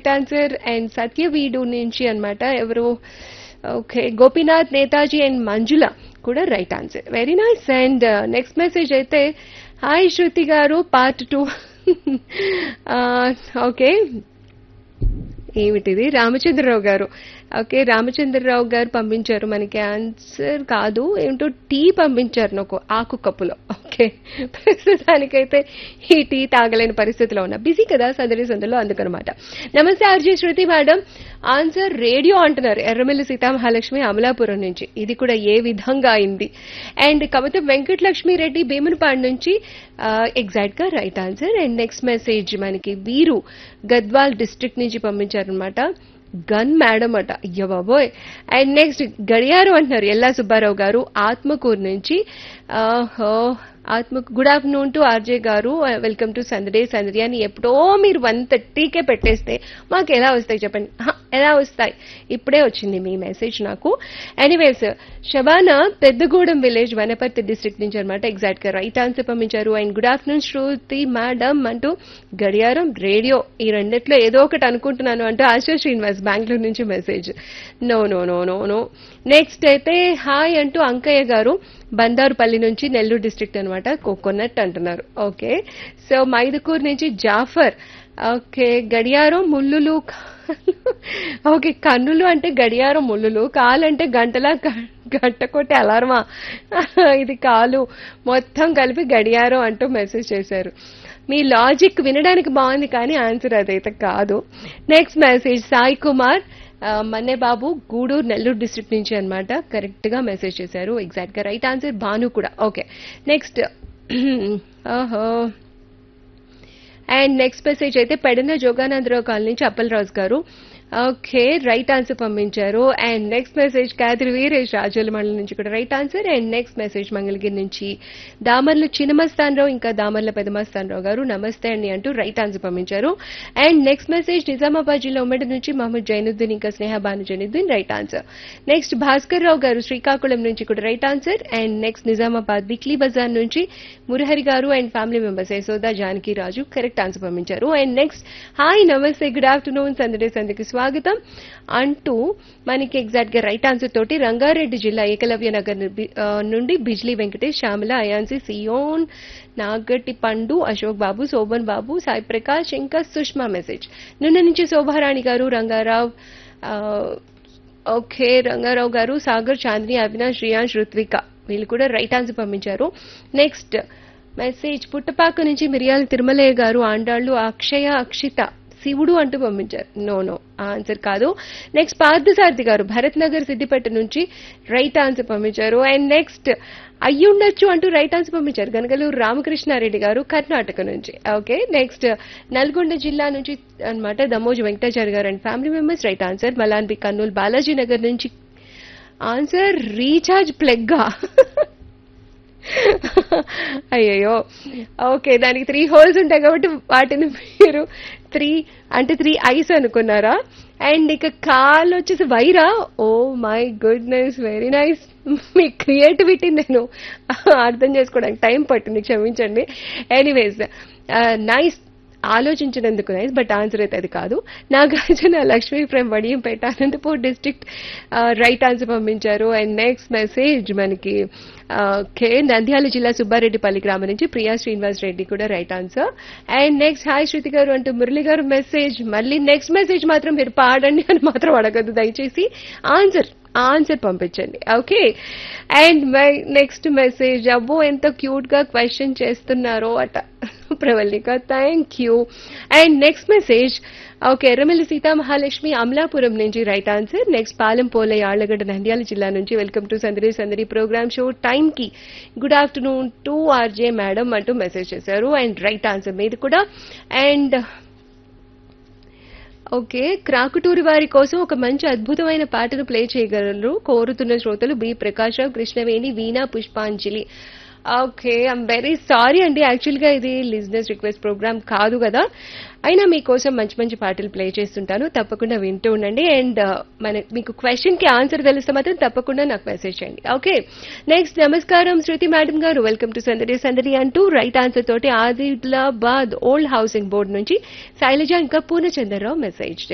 Right answer and Satyavedu నుంచి అన్నమాట ఎవరు ఓకే గోపీనాథ్ నేతాజీ అండ్ మంజుల కూడా right answer very nice and next message అయితే hi Shruti garu part two okay ఏమిటిది రామచంద్రరావు గారు ఓకే రామచంద్రరావు గారు పంపించారు మనకి ఆన్సర్ కాదు ఏంటో టీ పంపించారు నాకు ఆకు కప్పులో ఓకే ప్రస్తుతానికైతే ఈ టీ తాగలేని పరిస్థితిలో ఉన్నా బిజీ కదా సందడి సందడిలో అందుకనమాట నమస్తే RJ Shruti madam answer radio అంటున్నారు ఎర్రమిల్లి సీతామహాలక్ష్మి అమలాపురం నుంచి ఇది కూడా ఏ విధంగా అయింది అండ్ కవిత వెంకటలక్ష్మి రెడ్డి భీమునిపాడు నుంచి ఎగ్జాక్ట్ గా right answer and next message మనకి వీరు గద్వాల్ డిస్ట్రిక్ట్ నుంచి పంపించారనమాట గన్ మేడం అట అయ్య బాబోయ్ అండ్ నెక్స్ట్ గడియారు అంటున్నారు ఎల్లా సుబ్బారావు గారు ఆత్మకూరు నుంచి ఆహో ఆత్మ good afternoon to RJ garu welcome to సందడే సందడి అని ఎప్పుడో మీరు వన్ థర్టీకే పెట్టేస్తే మాకు ఎలా వస్తాయి చెప్పండి హ, ఎలా వస్తాయి ఇప్పుడే వచ్చింది మీ మెసేజ్ నాకు anyways Shabana Peddagudem village Wanaparthy district నుంచి అనమాట ఎగ్జాక్ట్ గా రైట్ ఆన్సర్ పంపించారు and good afternoon Shruti madam అంటూ గడియారం రేడియో ఈ రెండిట్లో ఏదో ఒకటి అనుకుంటున్నాను అంటూ ఆశా శ్రీనివాస్ బెంగళూరు నుంచి message no no no no no next అయితే హాయ్ అంటూ అంకయ్య గారు బందారుపల్లి నుంచి నెల్లూరు డిస్ట్రిక్ట్ అనమాట కోకోనట్ అంటున్నారు ఓకే సో మైదుకూరు నుంచి జాఫర్ ఓకే గడియారం ముల్లులు కాళ్ళు. ఓకే కన్నులు అంటే గడియారం ముల్లులు కాలు అంటే గంటలా గ- గంట కొట్టే అలారమా ఇది కాలు మొత్తం కలిపి గడియారం అంటూ మెసేజ్ చేశారు మీ లాజిక్ వినడానికి బాగుంది కానీ ఆన్సర్ అదైతే కాదు నెక్స్ట్ మెసేజ్ సాయి కుమార్ ఆ, మన్నే బాబు గూడూరు నెల్లూరు డిస్ట్రిక్ట్ నుంచి అన్నమాట కరెక్ట్ గా మెసేజ్ చేశారు ఎగ్జాక్ట్ గా రైట్ ఆన్సర్ భాను కూడా ఓకే నెక్స్ట్ ఓహో అండ్ నెక్స్ట్ మెసేజ్ అయితే పెడన జోగానందరావు కాలనీ నుంచి Appalaraju garu okay right answer పంపించారు and next message Kadiri Veeresh Razole మండలం నుంచి కూడా right answer and next message Mangalagiri నుంచి దామర్ల చిన్నమస్తానరావు ఇంకా దామర్ల పెదమస్తానరావు గారు నమస్తే అండి అంటూ రైట్ ఆన్సర్ పంపించారు అండ్ నెక్స్ట్ మెసేజ్ నిజామాబాద్ జిల్లా ఉమ్మడి నుంచి మహమ్మద్ జైనుద్దీన్ ఇంకా Sneha Bhanu Zainuddin right answer next Bhaskar Rao garu Srikakulam నుంచి కూడా right answer and next Nizamabad weekly బజార్ నుంచి Murahari garu and family members Yashoda Janaki Raju correct answer పంపించారు అండ్ నెక్స్ట్ హాయ్ నమస్తే గుడ్ ఆఫ్టర్నూన్ సందడే సందకి స్వాగతం అంటూ మనకి ఎగ్జాక్ట్ గా రైట్ ఆన్సర్ తోటి రంగారెడ్డి జిల్లా ఏకలవ్య నగర్ ని- ఆ, నుండి బిజ్లీ వెంకటేష్ శ్యామల అయాన్సి సియోన్ నాగటి పండు అశోక్ బాబు శోభన్ బాబు సాయి ప్రకాష్ ఇంకా సుష్మా మెసేజ్ నిన్న నుంచి శోభారాణి గారు రంగారావు ఆ, ఓకే రంగారావు గారు సాగర్ చాంద్ని అవినాష్ రియాన్స్ రుత్విక వీళ్ళు కూడా రైట్ ఆన్సర్ పంపించారు నెక్స్ట్ మెసేజ్ పుట్టపాక నుంచి మిరియాల తిరుమలయ్య గారు ఆండాళ్ళు అక్షయ అక్షిత శివుడు అంటూ పంపించారు నో నో ఆన్సర్ కాదు నెక్స్ట్ పార్థసారథి గారు భరత్ నగర్ సిద్దిపేట నుంచి రైట్ ఆన్సర్ పంపించారు అండ్ నెక్స్ట్ అయ్యుండొచ్చు అంటూ రైట్ ఆన్సర్ పంపించారు గనగలూరు రామకృష్ణారెడ్డి గారు కర్ణాటక నుంచి ఓకే నెక్స్ట్ నల్గొండ జిల్లా నుంచి అన్నమాట Damoju Venkatachari garu and family members right answer Malanbi Kurnool Balaji Nagar నుంచి ఆన్సర్ రీఛార్జ్ ప్లగ్గా అయ్యయ్యో ఓకే దానికి త్రీ హోల్స్ ఉంటాయి కాబట్టి వాటిని మీరు త్రీ అంటే త్రీ ఐస్ అనుకున్నారా అండ్ ఇక కాల్ వచ్చేసి Wyra oh my goodness very nice మీ క్రియేటివిటీ నేను అర్థం చేసుకోవడానికి టైం పట్టింది క్షమించండి ఎనీవేస్ నైస్ ఆలోచించినందుకు నైస్ బట్ ఆన్సర్ అయితే అది కాదు Nagarjuna Lakshmi from Vadiyampeta Anantapur district right answer పంపించారు అండ్ నెక్స్ట్ మెసేజ్ మనకి కే నంద్యాల జిల్లా సుబ్బారెడ్డిపల్లి గ్రామం నుంచి ప్రియా శ్రీనివాస్ రెడ్డి కూడా right answer and next hi Shruti garu అంటూ మురళి గారు మెసేజ్ మళ్ళీ నెక్స్ట్ మెసేజ్ మాత్రం మీరు పాడండి అని మాత్రం అడగద్దు దయచేసి ఆన్సర్ ఆన్సర్ పంపించండి okay and my next message అబ్బో ఎంత క్యూట్ గా క్వశ్చన్ చేస్తున్నారో అట Pravallika thank you and next message okay Erramilli Seethamahalakshmi Amalapuram నుంచి రైట్ ఆన్సర్ నెక్స్ట్ పాలెం పోలే ఆళ్లగడ్డ నంద్యాల జిల్లా నుంచి వెల్కమ్ టు సందరి సందరి ప్రోగ్రామ్ షో టైం కి good afternoon to RJ madam అంటూ మెసేజ్ చేశారు అండ్ రైట్ ఆన్సర్ మీది కూడా అండ్ ఓకే క్రాకుటూరి వారి కోసం ఒక మంచి అద్భుతమైన పాటను ప్లే చేయగలరు కోరుతున్న శ్రోతలు B Prakasarao Krishnaveni Veena Pushpanjali okay I'm very sorry అండి యాక్చువల్ గా ఇది లిజినెస్ రిక్వెస్ట్ ప్రోగ్రామ్ కాదు కదా అయినా మీకోసం మంచి మంచి పాటలు ప్లే చేస్తుంటాను తప్పకుండా వింటూ ఉండండి అండ్ మన మీకు క్వశ్చన్ కి ఆన్సర్ తెలిస్తే మాత్రం తప్పకుండా నాకు మెసేజ్ చేయండి ఓకే నెక్స్ట్ నమస్కారం Shruti madam garu welcome to సందడి సందడి అంటూ రైట్ ఆన్సర్ తోటి ఆదిలాబాద్ ఓల్డ్ హౌసింగ్ బోర్డ్ నుంచి శైలజ ఇంకా పూర్ణచంద్రరావు మెసేజ్